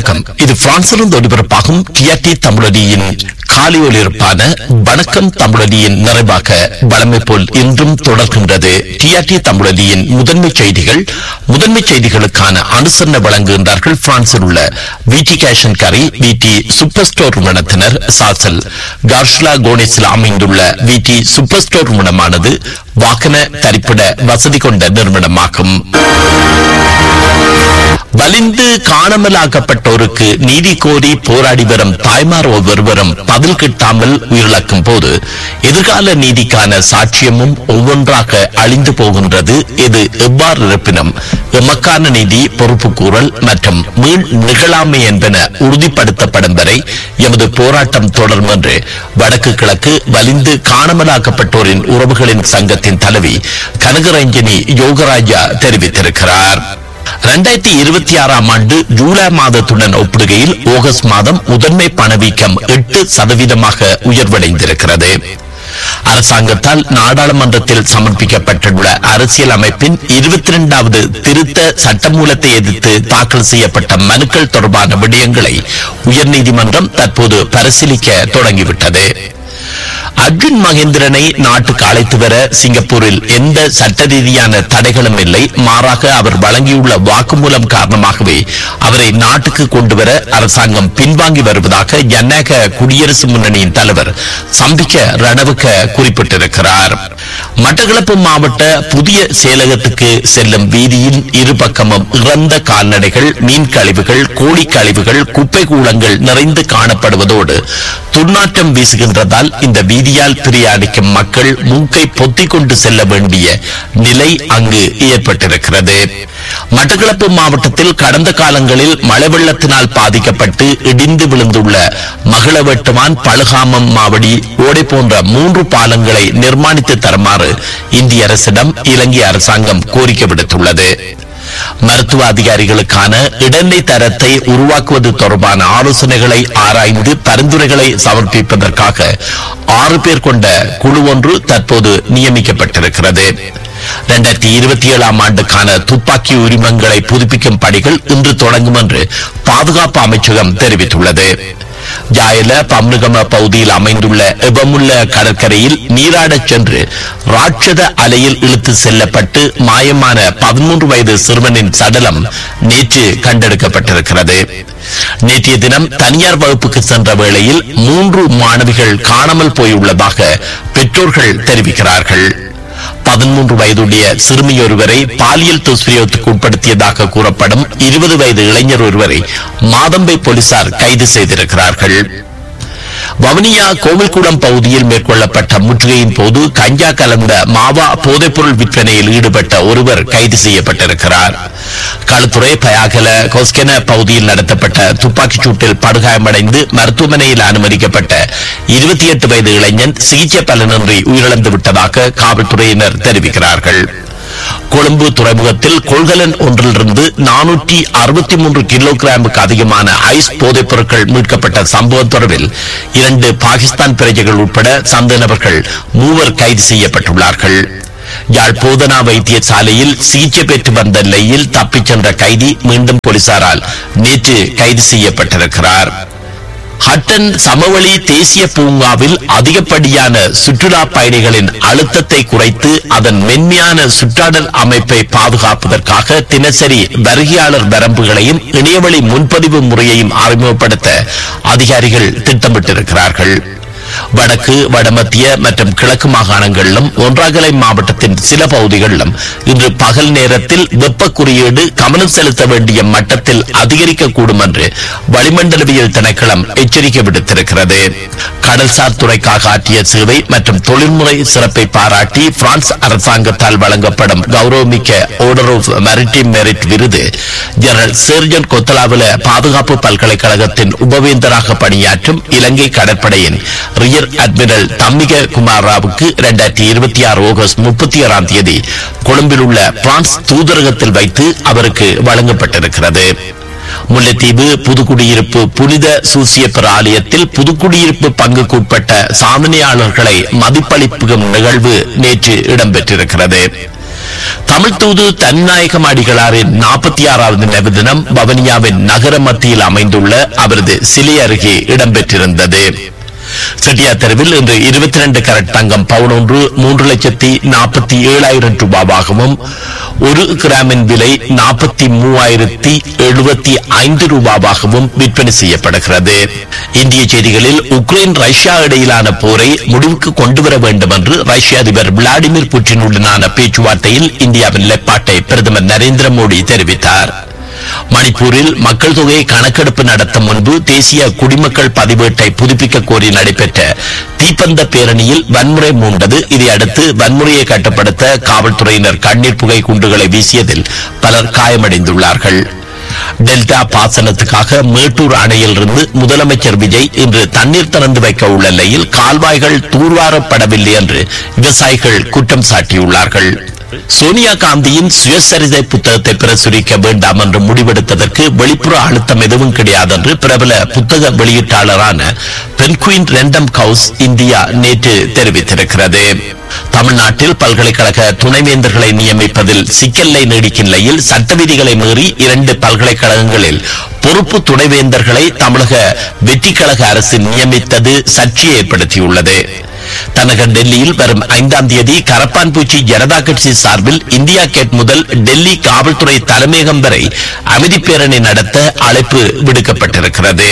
வணக்கம் இது பிரான்சிலிருந்து ஒலிபரப்பாகும் டிஆர்டி தமிழொலியின் காலை ஒலிபரப்பான வணக்கம் தமிழொலியின் நிறைவாக வளமை போல் இன்றும் தொடர்கின்றது டிஆர்டி தமிழொலியின் முதன்மை செய்திகள் முதன்மை செய்திகளுக்கான அனுசரணை வழங்குகின்றார்கள் பிரான்சில் உள்ள விடி கேஷன் கரி விடி சூப்பர் ஸ்டோர் நிறுவனத்தினர் சாசல் கார்ஷ்லா கோனிஸில் அமைந்துள்ள விடி சூப்பர் ஸ்டோர் நிறுவனமானது வாகன தரிப்பிட வசதி கொண்ட நிறுவனமாகும் வலிந்து காணாமலாக்கப்பட்டோருக்கு நீதி கோரி போராடி வரும் தாய்மார் ஒவ்வொருவரும் பதில் கிட்டாமல் உயிரிழக்கும் போது எதிர்கால நீதிக்கான சாட்சியமும் ஒவ்வொன்றாக அழிந்து போகின்றது இது எவ்வாறு இருப்பினும் எமக்கான நீதி பொறுப்புக்கூறல் மற்றும் மீள் நிகழாமை என்பன உறுதிப்படுத்தப்படும் வரை எமது போராட்டம் தொடரும் என்று வடக்கு கிழக்கு வலிந்து காணாமலாக்கப்பட்டோரின் உறவுகளின் சங்கத்தின் தலைவி கனகரஞ்சனி யோகராஜா தெரிவித்திருக்கிறார் இரண்டாயிரத்தி இருபத்தி ஆறாம் ஆண்டு ஜூலை மாதத்துடன் ஒப்பிடுகையில் ஆகஸ்ட் மாதம் முதன்மை பணவீக்கம் எட்டு சதவீதமாக உயர்வடைந்திருக்கிறது அரசாங்கத்தால் நாடாளுமன்றத்தில் சமர்ப்பிக்கப்பட்டுள்ள அரசியல் அமைப்பின் இருபத்தி இரண்டாவது திருத்த சட்டமூலத்தை எதிர்த்து தாக்கல் செய்யப்பட்ட மனுக்கள் தொடர்பான விடயங்களை உயர்நீதிமன்றம் தற்போது பரிசீலிக்க தொடங்கிவிட்டது அர்ஜுன் மகேந்திரனை நாட்டுக்கு அழைத்து வர சிங்கப்பூரில் எந்த சட்ட ரீதியான தடைகளும் இல்லை மாறாக அவர் வழங்கியுள்ள வாக்குமூலம் காரணமாகவே அவரை நாட்டுக்கு கொண்டு வர அரசாங்கம் பின்வாங்கி வருவதாக ஜனநாயக குடியரசு முன்னணியின் தலைவர் சம்பிக்க ரணவுக்க குறிப்பிட்டிருக்கிறார் மட்டக்களப்பு மாவட்ட புதிய செயலகத்துக்கு செல்லும் வீதியின் இரு பக்கமும் இறந்த கால்நடைகள் மீன் கழிவுகள் கோழி கழிவுகள் குப்பை கூலங்கள் நிறைந்து காணப்படுவதோடு துர்நாற்றம் வீசுகின்றதால் இந்த வீதியால் பிரயாணிக்கும் மக்கள் மூக்கை பொத்திக் கொண்டு செல்ல வேண்டிய நிலை அங்கு ஏற்பட்டிருக்கிறது மட்டக்களப்பு மாவட்டத்தில் கடந்த காலங்களில் மழை வெள்ளத்தினால் பாதிக்கப்பட்டு இடிந்து விழுந்துள்ள மகளவெட்டுவான் பழுகாமம் மாவடி ஓடை போன்ற மூன்று பாலங்களை நிர்மாணித்து தருமாறு இந்திய அரசிடம் இலங்கை அரசாங்கம் கோரிக்கை விடுத்துள்ளது மருத்துவ அதிகாரிகளுக்கான இடைநிலை தரத்தை உருவாக்குவது தொடர்பான ஆலோசனைகளை ஆராய்ந்து பரிந்துரைகளை சமர்ப்பிப்பதற்காக ஆறு பேர் கொண்ட குழு ஒன்று தற்போது நியமிக்கப்பட்டிருக்கிறது இரண்டாயிரத்தி இருபத்தி ஏழாம் ஆண்டுக்கான துப்பாக்கி உரிமங்களை புதுப்பிக்கும் பணிகள் இன்று தொடங்கும் என்று பாதுகாப்பு அமைச்சகம் தெரிவித்துள்ளது ஜாயல பம்னுகம பகுதியில் அமைந்துள்ள எபமுள்ள கடற்கரையில் நீராடச் சென்று ராட்சத அலையில் இழுத்து செல்லப்பட்டு மாயமான பதிமூன்று வயது சிறுவனின் சடலம் நேற்று கண்டெடுக்கப்பட்டிருக்கிறது நேற்றைய தினம் தனியார் வகுப்புக்கு சென்ற வேளையில் மூன்று மாணவிகள் காணாமல் போயுள்ளதாக பெற்றோர்கள் தெரிவிக்கிறார்கள் பதிமூன்று வயதுடைய சிறுமியொருவரை பாலியல் துஷ்பிரயோகத்துக்கு உட்படுத்தியதாக கூறப்படும் இருபது வயது இளைஞர் ஒருவரை மாதம்பை போலீசார் கைது செய்திருக்கிறார்கள் வவுனியா கோவில்குளம் பகுதியில் மேற்கொள்ளப்பட்ட முற்றுகையின் போது கஞ்சா கலந்த மாவா போதைப்பொருள் விற்பனையில் ஈடுபட்ட ஒருவர் கைது செய்யப்பட்டிருக்கிறார் களுத்துறை பயாகல கொஸ்கென பகுதியில் நடத்தப்பட்ட துப்பாக்கிச் சூட்டில் படுகாயமடைந்து மருத்துவமனையில் அனுமதிக்கப்பட்ட இருபத்தி எட்டு வயது இளைஞன் சிகிச்சை பலனின்றி உயிரிழந்து விட்டதாக காவல்துறையினர் தெரிவிக்கிறார்கள் கொழும்பு துறைமுகத்தில் கொள்கலன் ஒன்றிலிருந்து நானூற்றி அறுபத்தி மூன்று கிலோகிராமுக்கு அதிகமான ஐஸ் போதைப் பொருட்கள் மீட்கப்பட்ட சம்பவம் தொடர்பில் இரண்டு பாகிஸ்தான் பிரஜைகள் உட்பட சந்த நபர்கள் மூவர் கைது செய்யப்பட்டுள்ளார்கள் யாழ் போதனா வைத்தியசாலையில் சிகிச்சை பெற்று வந்த நிலையில் தப்பிச் சென்ற கைதி மீண்டும் போலீசாரால் நேற்று கைது செய்யப்பட்டிருக்கிறார் ஹட்டன் சமவெளி தேசிய பூங்காவில் அதிகப்படியான சுற்றுலா பயணிகளின் அழுத்தத்தை குறைத்து அதன் மென்மையான சுற்றாடல் அமைப்பை பாதுகாப்பதற்காக தினசரி வருகையாளர் வரம்புகளையும் இணையவழி முன்பதிவு முறையையும் அறிமுகப்படுத்த அதிகாரிகள் திட்டமிட்டிருக்கிறார்கள் வடக்கு வடமத்திய மற்றும் கிழக்கு மாகாணங்களிலும் ஒன்றாகலை மாவட்டத்தின் சில பகுதிகளிலும் இன்று பகல் நேரத்தில் வெப்ப குறியீடு கவனம் செலுத்த வேண்டிய மட்டத்தில் அதிகரிக்கக்கூடும் என்று வளிமண்டலவியல் திணைக்களம் எச்சரிக்கை விடுத்திருக்கிறது கடல்சார் துறைக்காக ஆற்றிய சேவை மற்றும் தொழில்முறை சிறப்பை பாராட்டி பிரான்ஸ் அரசாங்கத்தால் வழங்கப்படும் கௌரவமிக்க ஆர்டர் ஆஃப் மெரிட்டிம் மெரிட் விருது ஜெனரல் சேர்ஜன் கொத்தலாவில பாதுகாப்பு பல்கலைக்கழகத்தின் உபவேந்தராக பணியாற்றும் இலங்கை கடற்படையின் ரியர் அட்மிரல் தம்மிக குமார் ராவுக்கு இரண்டாயிரத்தி இருபத்தி ஆறு ஆகஸ்ட் முப்பத்தி ஆறாம் தேதி கொழும்பில் உள்ள பிரான்ஸ் தூதரகத்தில் வைத்து அவருக்கு வழங்கப்பட்டிருக்கிறது முல்லைத்தீவு புதுக்குடியிருப்பு புனித சூசியப்பர் ஆலயத்தில் புதுக்குடியிருப்பு பங்குக்குட்பட்ட சாதனையாளர்களை மதிப்பளிப்பும் நிகழ்வு நேற்று இடம்பெற்றிருக்கிறது தமிழ் தூது தன்நாயகம் அடிகளாரின் நாற்பத்தி ஆறாவது நினைவு தினம் வவனியாவின் நகர மத்தியில் அமைந்துள்ள அவரது சிலை அருகே இடம்பெற்றிருந்தது செட்டியார் தெருவில் இன்று இருபத்தி ரெண்டு கரட் தங்கம் பவுன் ஒன்று மூன்று லட்சத்தி நாற்பத்தி ஏழாயிரம் ரூபாவாகவும் ஒரு கிராமின் விலை நாற்பத்தி மூவாயிரத்தி எழுபத்தி ஐந்து ரூபாவாகவும் விற்பனை செய்யப்படுகிறது இந்திய செய்திகளில் உக்ரைன் ரஷ்யா இடையிலான போரை முடிவுக்கு கொண்டு வர வேண்டும் என்று ரஷ்ய அதிபர் விளாடிமிர் புட்டினுடனான பேச்சுவார்த்தையில் இந்தியாவின் நிலைப்பாட்டை பிரதமர் நரேந்திர மோடி தெரிவித்தார் மணிப்பூரில் மக்கள் தொகை கணக்கெடுப்பு நடத்தும் முன்பு தேசிய குடிமக்கள் பதிவேட்டை புதுப்பிக்க கோரி நடைபெற்ற தீப்பந்த பேரணியில் வன்முறை மூண்டது இதையடுத்து வன்முறையை கட்டுப்படுத்த காவல்துறையினர் கண்ணீர் புகை குண்டுகளை வீசியதில் பலர் காயமடைந்துள்ளார்கள் டெல்டா பாசனத்துக்காக மேட்டூர் அணையிலிருந்து முதலமைச்சர் விஜய் இன்று தண்ணீர் திறந்து வைக்க உள்ள நிலையில் கால்வாய்கள் தூர்வாரப்படவில்லை என்று விவசாயிகள் குற்றம் சாட்டியுள்ளார்கள் சோனியா காந்தியின் சுயசரிதை புத்தகத்தை பிரசுரிக்க வேண்டாம் என்று முடிவெடுத்ததற்கு வெளிப்புற அழுத்தம் எதுவும் கிடையாது என்று பிரபல புத்தக வெளியீட்டாளரான பென்குயின் ரெண்டம் கவுஸ் இந்தியா நேற்று தெரிவித்திருக்கிறது தமிழ்நாட்டில் பல்கலைக்கழக துணைவேந்தர்களை நியமிப்பதில் சிக்கலை நீடிக்கும் நிலையில் சட்ட விதிகளை மீறி இரண்டு பல்கலைக்கழகங்களில் பொறுப்பு துணைவேந்தர்களை தமிழக வெற்றி கழக அரசு நியமித்தது சர்ச்சையை ஏற்படுத்தியுள்ளது தலைநகர் டெல்லியில் வரும் ஐந்தாம் தேதி கரப்பான்பூச்சி ஜனதா கட்சி சார்பில் இந்தியா கேட் முதல் டெல்லி காவல்துறை தலைமையகம் வரை அமைதி பேரணி நடத்த அழைப்பு விடுக்கப்பட்டிருக்கிறது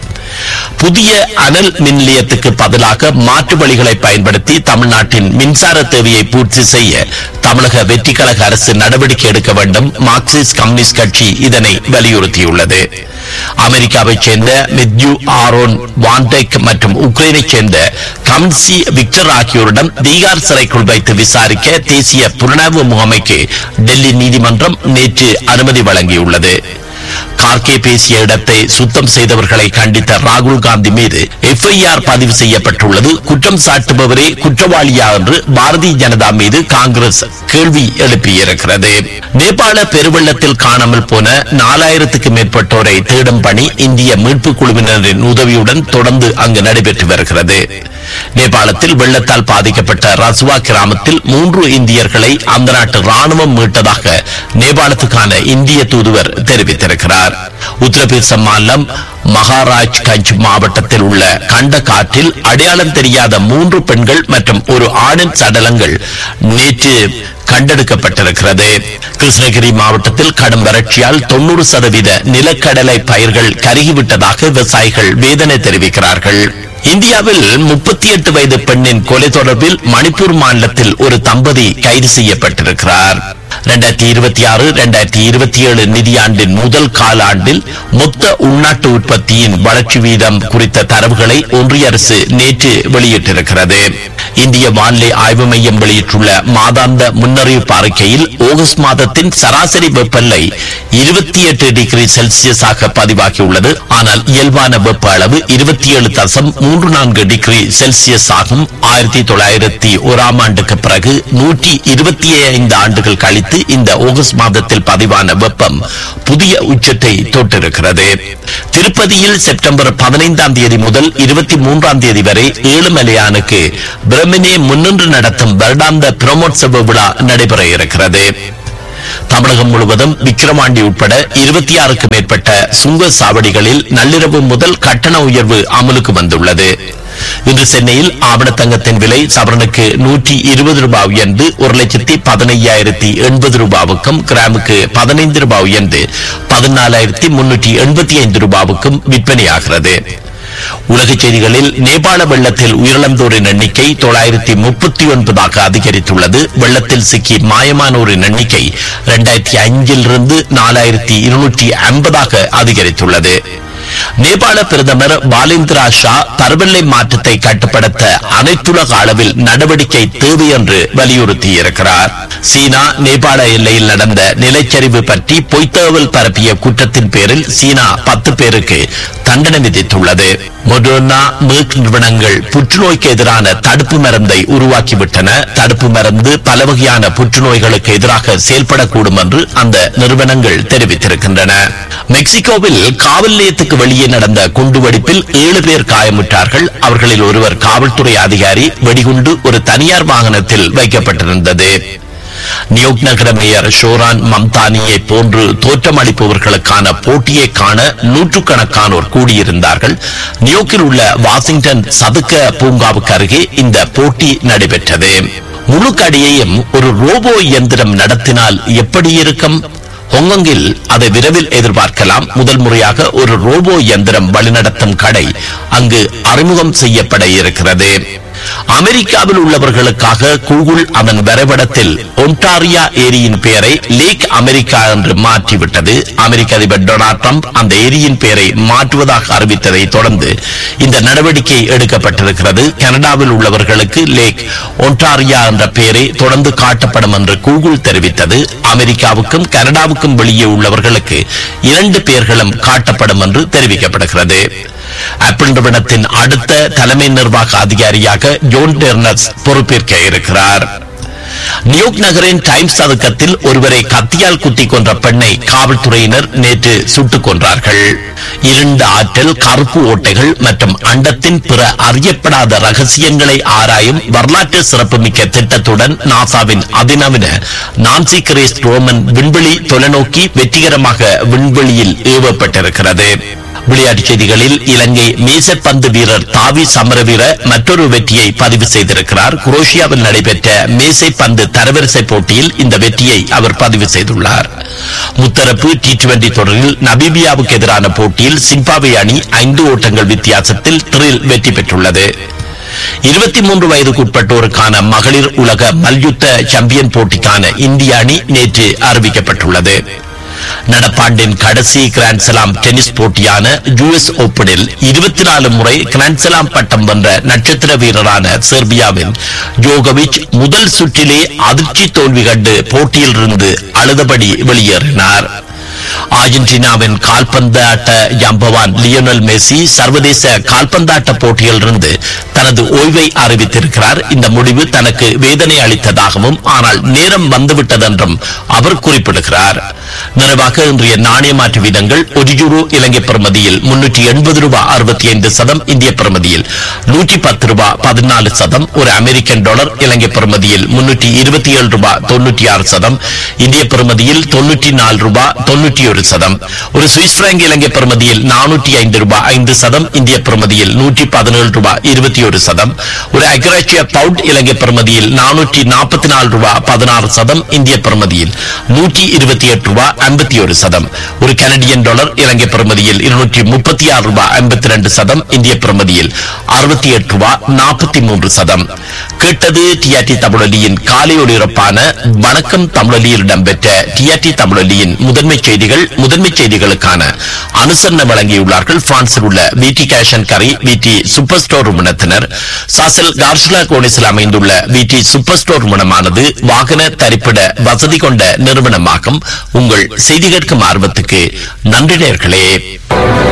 புதிய அனல் மின் நிலையத்துக்கு பதிலாக மாற்று வழிகளை பயன்படுத்தி தமிழ்நாட்டின் மின்சார தேவையை பூர்த்தி செய்ய தமிழக வெற்றி கழக அரசு நடவடிக்கை எடுக்க வேண்டும் மார்க்சிஸ்ட் கம்யூனிஸ்ட் கட்சி இதனை வலியுறுத்தியுள்ளது அமெரிக்காவைச் சேர்ந்த மித்யூ ஆரோன் வான்டெக் மற்றும் உக்ரைனைச் சேர்ந்த கம்சி விக்டர் ஆகியோரிடம் தீகார் சிறைக்குள் வைத்து விசாரிக்க தேசிய புலனாய்வு முகமைக்கு டெல்லி நீதிமன்றம் நேற்று அனுமதி வழங்கியுள்ளது கார்கே பேசிய இடத்தை சுத்தம் செய்தவர்களை கண்டித்த ராகுல் காந்தி மீது எஃப்ஐஆர் பதிவு செய்யப்பட்டுள்ளது குற்றம் சாட்டுபவரே குற்றவாளியா என்று பாரதிய ஜனதா மீது காங்கிரஸ் கேள்வி எழுப்பியிருக்கிறது நேபாள பெருவெள்ளத்தில் காணாமல் போன நாலாயிரத்துக்கு மேற்பட்டோரை தேடும் பணி இந்திய மீட்பு குழுவினரின் உதவியுடன் தொடர்ந்து அங்கு நடைபெற்று வருகிறது நேபாளத்தில் வெள்ளத்தால் பாதிக்கப்பட்ட ரசுவா கிராமத்தில் மூன்று இந்தியர்களை அந்த நாட்டு ராணுவம் மீட்டதாக நேபாளத்துக்கான இந்திய தூதுவர் தெரிவித்திருக்கிறார் உத்தரப்பிரதேச மாநிலம் மகாராஜ் கஞ்ச் மாவட்டத்தில் உள்ள கண்ட காற்றில் அடையாளம் தெரியாத மூன்று பெண்கள் மற்றும் ஒரு ஆணின் சடலங்கள் நேற்று கண்டெடுக்கப்பட்டிருக்கிறது கிருஷ்ணகிரி மாவட்டத்தில் கடும் வறட்சியால் தொண்ணூறு சதவீத நிலக்கடலை பயிர்கள் கருகிவிட்டதாக விவசாயிகள் வேதனை தெரிவிக்கிறார்கள் இந்தியாவில் முப்பத்தி எட்டு வயது பெண்ணின் கொலை தொடர்பில் மணிப்பூர் மாநிலத்தில் ஒரு தம்பதி கைது செய்யப்பட்டிருக்கிறார் இரண்டாயிரத்தி இருபத்தி ஆறு இரண்டாயிரத்தி இருபத்தி ஏழு நிதியாண்டின் முதல் காலாண்டில் மொத்த உள்நாட்டு உற்பத்தியின் வளர்ச்சி வீதம் குறித்த தரவுகளை ஒன்றிய அரசு நேற்று வெளியிட்டிருக்கிறது இந்திய வானிலை ஆய்வு மையம் வெளியிட்டுள்ள மாதாந்த முன்னறிவிப்பு அறிக்கையில் ஆகஸ்ட் மாதத்தின் சராசரி வெப்பநிலை இருபத்தி எட்டு டிகிரி செல்சியஸாக பதிவாகியுள்ளது ஆனால் இயல்பான வெப்ப அளவு இருபத்தி ஏழு தசம் மூன்று நான்கு டிகிரி செல்சியஸ் ஆகும் ஆயிரத்தி தொள்ளாயிரத்தி ஓராம் ஆண்டுக்கு பிறகு நூற்றி இருபத்தி ஐந்து ஆண்டுகள் கழித்து இந்த ஆகஸ்ட் மாதத்தில் பதிவான வெப்பம் புதிய உச்சத்தை தொட்டிருக்கிறது திருப்பதியில் செப்டம்பர் பதினைந்தாம் தேதி முதல் இருபத்தி மூன்றாம் தேதி வரை ஏழுமலையானுக்கு பிரமினே முன்னின்று நடத்தும் வருடாந்த பிரமோற்சவ விழா நடைபெற இருக்கிறது தமிழகம் முழுவதும் விக்கிரவாண்டி உட்பட இருபத்தி ஆறுக்கு மேற்பட்ட சுங்க சாவடிகளில் நள்ளிரவு முதல் கட்டண உயர்வு அமலுக்கு வந்துள்ளது இன்று சென்னையில் ஆவணத்தங்கத்தின் விலை சவரனுக்கு நூற்றி இருபது ரூபாய் உயர்ந்து ஒரு லட்சத்தி பதினையாயிரத்தி எண்பது ரூபாவுக்கும் கிராமுக்கு பதினைந்து ரூபாய் உயர்ந்து பதினாலாயிரத்தி முன்னூற்றி எண்பத்தி ஐந்து ரூபாவுக்கும் விற்பனையாகிறது உலகச் செய்திகளில் நேபாள வெள்ளத்தில் உயிரிழந்தோரின் எண்ணிக்கை தொள்ளாயிரத்தி முப்பத்தி ஒன்பதாக அதிகரித்துள்ளது வெள்ளத்தில் சிக்கி மாயமானோரின் எண்ணிக்கை இரண்டாயிரத்தி அஞ்சிலிருந்து நாலாயிரத்தி இருநூற்றி ஐம்பதாக அதிகரித்துள்ளது நேபாள பிரதமர் பாலேந்திரா ஷா பருவநிலை மாற்றத்தை கட்டுப்படுத்த அனைத்துலக அளவில் நடவடிக்கை தேவை என்று வலியுறுத்தியிருக்கிறார் சீனா நேபாள எல்லையில் நடந்த நிலச்சரிவு பற்றி பொய்த்தகவல் பரப்பிய குற்றத்தின் பேரில் சீனா பத்து பேருக்கு தண்டனை விதித்துள்ளது மொடோனா மேக் நிறுவனங்கள் புற்றுநோய்க்கு எதிரான தடுப்பு மருந்தை உருவாக்கிவிட்டன தடுப்பு மருந்து பல வகையான புற்றுநோய்களுக்கு எதிராக செயல்படக்கூடும் என்று அந்த நிறுவனங்கள் தெரிவித்திருக்கின்றன மெக்சிகோவில் காவல் நிலையத்துக்கு வெளியே நடந்த குண்டுவெடிப்பில் ஏழு பேர் காயமுற்றார்கள் அவர்களில் ஒருவர் காவல்துறை அதிகாரி வெடிகுண்டு ஒரு தனியார் வாகனத்தில் வைக்கப்பட்டிருந்தது நியோக் நகர மேயர் ஷோரான் மம்தானியை போன்று தோற்றமளிப்பவர்களுக்கான போட்டியை காண நூற்றுக்கணக்கானோர் கூடியிருந்தார்கள் நியோக்கில் உள்ள வாஷிங்டன் சதுக்க பூங்காவுக்கு அருகே இந்த போட்டி நடைபெற்றது முழு கடையையும் ஒரு ரோபோ இயந்திரம் நடத்தினால் எப்படி இருக்கும் ஹொங்கொங்கில் அதை விரைவில் எதிர்பார்க்கலாம் முதல் முறையாக ஒரு ரோபோ இயந்திரம் வழிநடத்தும் கடை அங்கு அறிமுகம் செய்யப்பட இருக்கிறது அமெரிக்காவில் உள்ளவர்களுக்காக கூகுள் அதன் வரைபடத்தில் ஒன்டாரியா ஏரியின் பெயரை லேக் அமெரிக்கா என்று மாற்றிவிட்டது அமெரிக்க அதிபர் டொனால்ட் ட்ரம்ப் அந்த ஏரியின் பெயரை மாற்றுவதாக அறிவித்ததை தொடர்ந்து இந்த நடவடிக்கை எடுக்கப்பட்டிருக்கிறது கனடாவில் உள்ளவர்களுக்கு லேக் ஒன்டாரியா என்ற பெயரை தொடர்ந்து காட்டப்படும் என்று கூகுள் தெரிவித்தது அமெரிக்காவுக்கும் கனடாவுக்கும் வெளியே உள்ளவர்களுக்கு இரண்டு பெயர்களும் காட்டப்படும் என்று தெரிவிக்கப்படுகிறது ஆப்பிள் நிறுவனத்தின் அடுத்த தலைமை நிர்வாக அதிகாரியாக ஜோன் டெர்னர்ஸ் பொறுப்பேற்க இருக்கிறார் நியூயோர்க் நகரின் டைம்ஸ் சதுக்கத்தில் ஒருவரை கத்தியால் குத்தி கொன்ற பெண்ணை காவல்துறையினர் நேற்று சுட்டுக் கொன்றார்கள் இருண்ட ஆற்றல் கருப்பு ஓட்டைகள் மற்றும் அண்டத்தின் பிற அறியப்படாத ரகசியங்களை ஆராயும் வரலாற்று சிறப்புமிக்க திட்டத்துடன் நாசாவின் அதிநவீன நான்சி கிரேஸ் ரோமன் விண்வெளி தொலைநோக்கி வெற்றிகரமாக விண்வெளியில் ஏவப்பட்டிருக்கிறது விளையாட்டுச் செய்திகளில் இலங்கை மேசப்பந்து வீரர் தாவி சமரவீர மற்றொரு வெற்றியை பதிவு செய்திருக்கிறார் குரோஷியாவில் நடைபெற்ற மேசை பந்து தரவரிசை போட்டியில் இந்த வெற்றியை அவர் பதிவு செய்துள்ளார் முத்தரப்பு டி டுவெண்டி தொடரில் நபீபியாவுக்கு எதிரான போட்டியில் சிம்பாவே அணி ஐந்து ஓட்டங்கள் வித்தியாசத்தில் த்ரில் வெற்றி பெற்றுள்ளது இருபத்தி மூன்று வயதுக்குட்பட்டோருக்கான மகளிர் உலக மல்யுத்த சாம்பியன் போட்டிக்கான இந்திய அணி நேற்று அறிவிக்கப்பட்டுள்ளது நடப்பாண்டின் கடைசி கிராண்ட்ஸ்லாம் டென்னிஸ் போட்டியான யுஎஸ் ஓபனில் இருபத்தி நாலு முறை கிராண்ட்ஸ்லாம் பட்டம் வென்ற நட்சத்திர வீரரான செர்பியாவின் ஜோகோவிச் முதல் சுற்றிலே அதிர்ச்சி தோல்வி கண்டு போட்டியிலிருந்து அழுதபடி வெளியேறினார் அர்ஜென்டினாவின் கால்பந்தாட்ட ஜம்பவான் லியோனல் மெஸ்ஸி சர்வதேச கால்பந்தாட்ட போட்டியிலிருந்து தனது ஓய்வை அறிவித்திருக்கிறார் இந்த முடிவு தனக்கு வேதனை அளித்ததாகவும் ஆனால் நேரம் வந்துவிட்டதென்றும் அவர் குறிப்பிடுகிறார் நிறைவாக இன்றைய நாணய மாற்று வீதங்கள் ஒரு யூரோ இலங்கை பிரமதியில் முன்னூற்றி எண்பது ரூபாய் அறுபத்தி ஐந்து சதம் இந்திய பிரமதியில் நூற்றி பத்து ரூபாய் பதினாலு சதம் ஒரு அமெரிக்கன் டாலர் இலங்கை பிரமதியில் முன்னூற்றி இருபத்தி ஏழு ரூபாய் தொண்ணூற்றி ஆறு சதம் இந்திய பிரமதியில் தொண்ணூற்றி நாலு ரூபாய் தொண்ணூற்றி ஒரு சதம் ஒரு சுவிஸ் பிராங்க் இலங்கை பிரமதியில் நானூற்றி ஐந்து ரூபாய் ஐந்து சதம் இந்திய பிரமதியில் நூற்றி பதினேழு ரூபாய் இருபத்தி ஒரு சதம் ஒரு அக்ராச்சிய பவுண்ட் இலங்கை பிரமதியில் நானூற்றி நாற்பத்தி நாலு ரூபாய் பதினாறு சதம் இந்திய பிரமதியில் நூற்றி இருபத்தி எட்டு ரூபாய் ஐம்பத்தி ஒரு சதம் ஒரு கனடியன் டாலர் இலங்கை பிரமதியில் இருநூற்றி முப்பத்தி ஆறு ரூபாய் ஐம்பத்தி ரெண்டு சதம் இந்திய பிரமதியில் அறுபத்தி எட்டு ரூபாய் நாற்பத்தி மூன்று சதம் கேட்டது டிஆர்டி தமிழொலியின் காலை ஒளிபரப்பான வணக்கம் தமிழொலியில் இடம்பெற்ற டிஆர்டி தமிழொலியின் முதன்மை செய்திகள் முதன்மை செய்திகளுக்கான அனுசரணை வழங்கியுள்ளார்கள் பிரான்சில் உள்ள விடி கேஷன் கரி விடி சூப்பர் ஸ்டோர் நிறுவனத்தினர் சாசல் கார்ஷிலா கோனிஸில் அமைந்துள்ள விடி சூப்பர் ஸ்டோர் நிறுவனமானது வாகன தரிப்பிட வசதி கொண்ட நிறுவனமாகும் உங்கள் செய்தி கேட்கும் ஆர்வத்துக்கு நன்றி நேர்களே